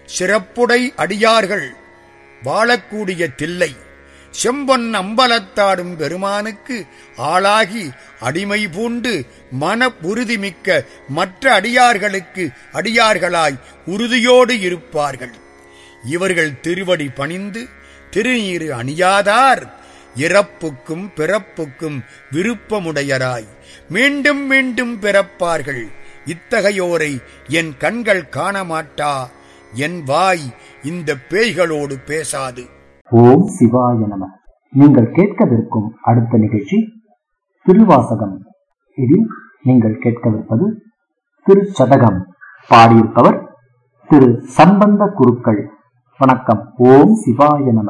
சிறப்புடை அடியார்கள் வாழக்கூடிய தில்லை செம்பொன் அம்பலத்தாடும் பெருமானுக்கு ஆளாகி அடிமை பூண்டு மன உறுதிமிக்க மற்ற அடியார்களுக்கு அடியார்களாய் உறுதியோடு இருப்பார்கள் இவர்கள் திருவடி பணிந்து திருநீறு அணியாதார் இறப்புக்கும் பிறப்புக்கும் விருப்பமுடையராய் மீண்டும் மீண்டும் பிறப்பார்கள் இத்தகையோரை என் கண்கள் காணமாட்டா என் வாய் இந்த பேய்களோடு பேசாது ஓம் சிவாய நம நீங்கள் கேட்கவிருக்கும் அடுத்த நிகழ்ச்சி திருவாசகம் இதில் நீங்கள் கேட்கவிருப்பது திருச்சதகம் பாடியிருப்பவர் திரு சம்பந்த குருக்கள் வணக்கம் ஓம் சிவாய நம